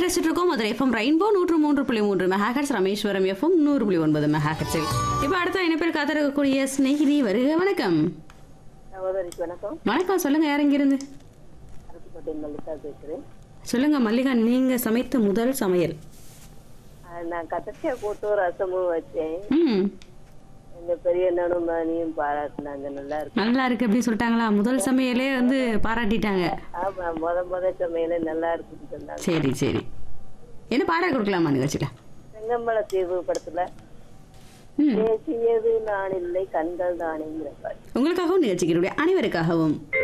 பேசிட்டு இருக்கோம் Madurai FM rainbow நூற்று மூன்று புள்ளி மூன்று மெகாஹெட்ஸ் ராமேஸ்வரம் எஃப்எம் நூறு புள்ளி ஒன்பது மெகாஹெட்ஸில் இப்போ அடுத்த என்ன பேர் காத்திருக்கக்கூடிய ஸ்நேகிதி வருக வணக்கம் சகோதரிக்கு வணக்கம் வணக்கம் சொல்லுங்க யார் இங்கிருந்து அருப்புக்கோட்டை மல்லிகா பேசுறேன் சொல்லுங்க மல்லிகா நீங்க சமைத்த முதல் சமையல் ஆஹ் நான் கத்திரிக்காய் போட்டு ரசமும் வச்சேன் ம் எங்க பெரிய அண்ணனும் மணியும் பாராட்டினாங்க நல்லா இருக்கு நல்லா இருக்கு அப்படின்னு சொல்லிட்டாங்களா முதல் சமையலே வந்து பாராட்டிட்டாங்க ஆமா முத முத சமையல நல்லா இருக்குன்னு சொன்னாங்க சரி சரி என்ன பாடல் கொடுக்கலாமா நிகழ்ச்சியில் செங்கம்பல தீர்வு படத்துல ம் பேசியது நான் இல்லை கண்கள் தானேங்கிற பாட்டு உங்களுக்காகவும் நிகழ்ச்சிகளுடைய அனைவருக்காகவும்